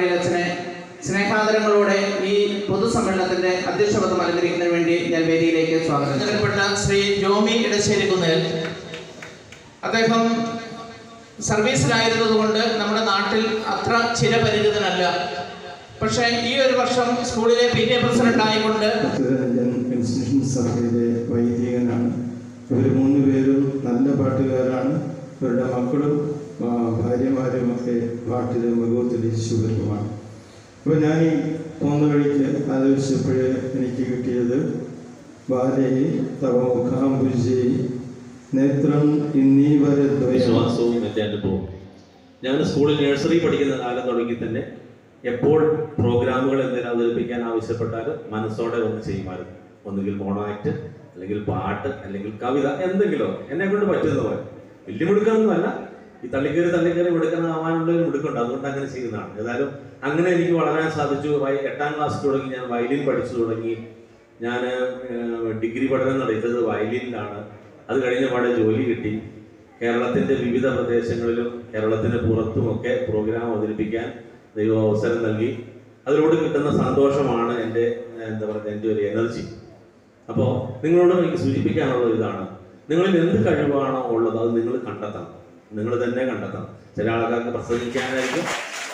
Memorial അച്ഛനെ സ്നേഹാദരങ്ങളോടെ ഈ പൊതുസമ്മേളനത്തിന്റെ അധ്യക്ഷപദം അലങ്കരിക്കുന്നതിന് വേണ്ടി ഞാൻ വേദിയിലേക്ക് സ്വാഗതം ചെയ്യപ്പെട്ട ശ്രീ ജോമി ഇടശ്ശേരി കുന്നേൽ അദ്ദേഹം സർവീസിലായിരുന്നതുകൊണ്ട് നമ്മുടെ നാട്ടിൽ അത്ര ചിരപരിചിതനല്ല പക്ഷേ ഈ ഒരു വർഷം സ്കൂളിലെ പി ടി എ പ്രസിഡന്റ് ആയിക്കൊണ്ട് ചിത്തരഞ്ജൻ ഇൻസ്റ്റിറ്റ്യൂഷൻ സഭയിലെ വൈദികനാണ് ഇവർ മൂന്ന് പേരും നല്ല പാട്ടുകാരാണ് ഇവരുടെ മക്കളും ആ, ഭാര്യമാരും ഒക്കെ പാട്ടിൽ മികവ് തെളിയിച്ചു വരുമാണ് അപ്പോൾ ഞാൻ ഈ പോകുന്ന വഴിക്ക് ആലോചിച്ചപ്പോൾ എനിക്ക് കിട്ടിയത് ബാലയെ തവ മുഖാംബുജി നേത്രം ഇന്നീവരദ്വയം വിശ്വാസവും എൻ്റെ അനുഭവവും ഞാൻ സ്കൂളിൽ നഴ്സറി പഠിക്കുന്ന കാലം തുടങ്ങി തന്നെ എപ്പോൾ പ്രോഗ്രാമുകൾ എന്തെങ്കിലും അവതരിപ്പിക്കാൻ ആവശ്യപ്പെട്ടാൽ മനസ്സോടെ ഒന്ന് ചെയ്യുമായിരുന്നു ഒന്നുകിൽ മോണോ ആക്ട് അല്ലെങ്കിൽ പാട്ട് അല്ലെങ്കിൽ കവിത എന്തെങ്കിലും എന്നെ കൊണ്ട് പറ്റുന്ന പോലെ വലിയ മിടുക്കണമെന്നല്ല ഈ തള്ളിക്കറി തള്ളിക്കറി മിടുക്കനാവാനുള്ള ഒരു മിടുക്കുണ്ട് അതുകൊണ്ട് അങ്ങനെ ചെയ്യുന്നതാണ് ഏതായാലും അങ്ങനെ എനിക്ക് വളരാൻ സാധിച്ചു വയ- എട്ടാം ക്ലാസ് തുടങ്ങി ഞാൻ വയലിൻ പഠിച്ചു തുടങ്ങി ഞാൻ ഡിഗ്രി പഠനം നടത്തിയത് വയലിനിലാണ് അത് കഴിഞ്ഞ പാടെ ജോലി കിട്ടി കേരളത്തിന്റെ വിവിധ പ്രദേശങ്ങളിലും കേരളത്തിന് പുറത്തുമൊക്കെ പ്രോഗ്രാം അവതരിപ്പിക്കാൻ ദൈവം അവസരം നൽകി അതിലൂടെ കിട്ടുന്ന സന്തോഷമാണ് എൻ്റെ ഏഹ്, എന്താ പറയുക എൻ്റെ ഒരു എനർജി അപ്പോൾ നിങ്ങളോട് എനിക്ക് സൂചിപ്പിക്കാനുള്ള ഇതാണ് നിങ്ങളിൽ എന്ത് കഴിവാണോ ഉള്ളത് അത് നിങ്ങൾ കണ്ടെത്തണം നിങ്ങൾ തന്നെ കണ്ടെത്തണം ചില ആൾക്കാർക്ക് പ്രസംഗിക്കാനായിരിക്കും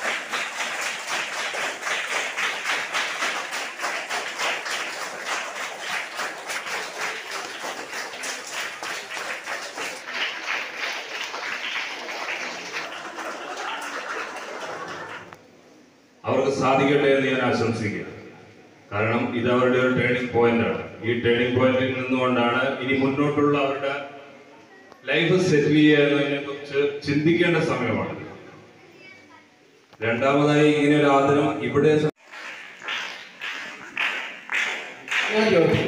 അവർക്ക് സാധിക്കട്ടെ എന്ന് ഞാൻ ആശംസിക്കുക കാരണം ഇത് അവരുടെ ഒരു ടേണിംഗ് പോയിന്റ് ആണ് ഈ ടേണിംഗ് പോയിന്റിൽ നിന്നുകൊണ്ടാണ് ഇനി മുന്നോട്ടുള്ള അവരുടെ ലൈഫ് സെറ്റിൽ ചെയ്യുക എന്നതിനെ കുറിച്ച് ചിന്തിക്കേണ്ട സമയമാണ് രണ്ടാമതായി ഇങ്ങനെ ഒരു ആദരം ഇവിടെ ഞാൻ ജോലി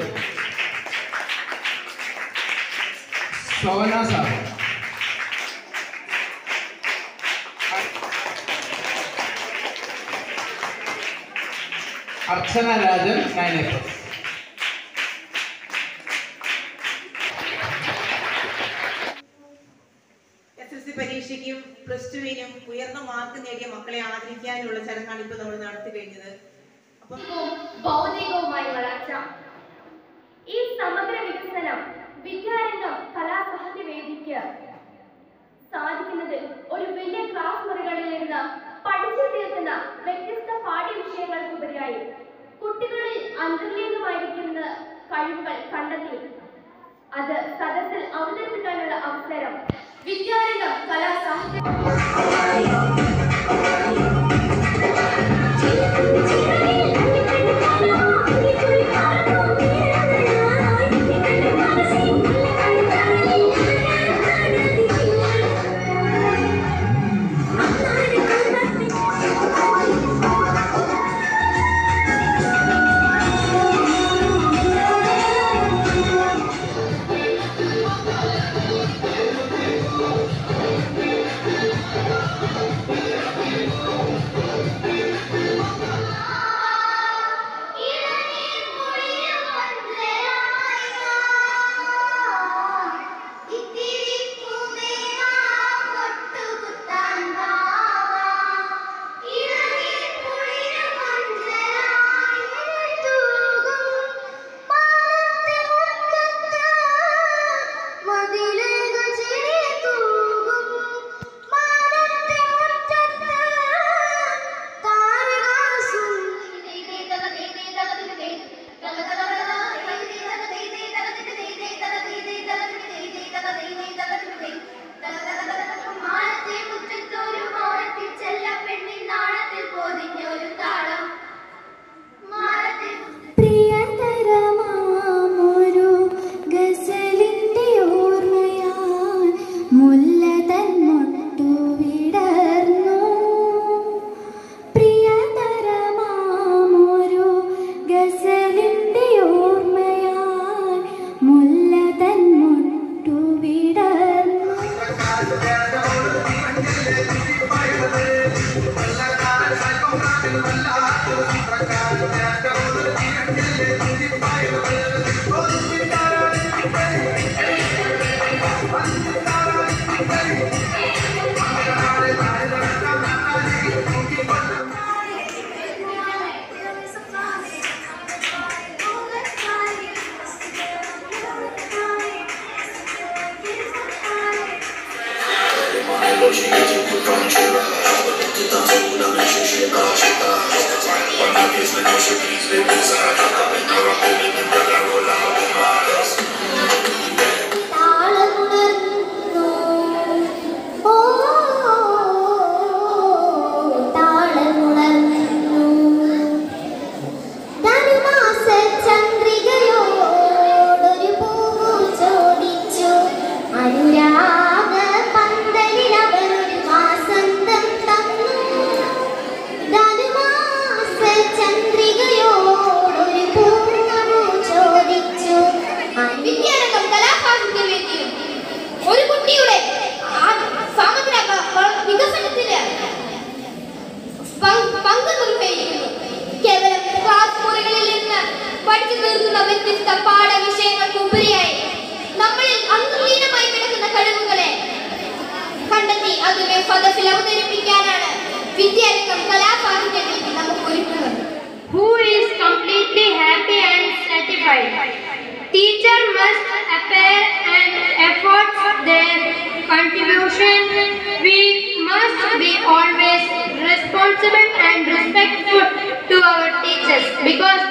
Shobhana sir Archana Rajan nine F S L C പരീക്ഷയ്ക്കും പ്ലസ് ടുവിനും ഉയർന്ന മാർക്ക് നേടിയ മക്കളെ ആദരിക്കാനുള്ള ചടങ്ങാണ് ഇപ്പോൾ നമ്മൾ നടത്തി കഴിഞ്ഞത് അപ്പം ഭൗതികവുമായി വളർച്ച ഈ സമഗ്ര വികസനം വിദ്യാരംഗം കലാസാഹിത്യ വേദിക്ക് സാധിക്കുന്നത് ഒരു വലിയ ക്ലാസ് മുറികളിൽ നിന്ന് പഠിച്ചു തീർക്കുന്ന വ്യത്യസ്ത പാഠ്യവിഷയങ്ങൾക്കുപരിയായി കുട്ടികളിൽ അന്തർലീനമായിരിക്കുന്ന കഴിവുകൾ കണ്ടെത്തി അത് സദസ്സിൽ അവതരിപ്പിക്കാനുള്ള അവസരം വിദ്യാരംഗം കലാസാഹിത്യ പ്രിയതരമാമൊരു ഗസലിന്റെ ഓർമ്മയാൽ മുല്ല തന്മൊട്ടു വിടർന്നു പ്രിയതരമാമൊരു ഗസലിന്റെ ഓർമ്മയാൽ മുല്ല തന്മൊട്ടു വിടർന്നു ും പാഠ വിഷയങ്ങൾക്ക് ഉപരിയായി നമ്മളിൽ അന്തർലീനമായി കിടക്കുന്ന കഴിവുകളെ കണ്ടെത്തി അതിനെ പദത്തിൽ അവതരിപ്പിക്കാനാണ് വിദ്യാരംഗം കലാസാഹിത്യത്തിൽ നമുക്ക് ഒരുക്കുന്നത് who is completely happy and satisfied. Teacher must appear and effort their contribution. We must be always responsible and respectful to our teachers because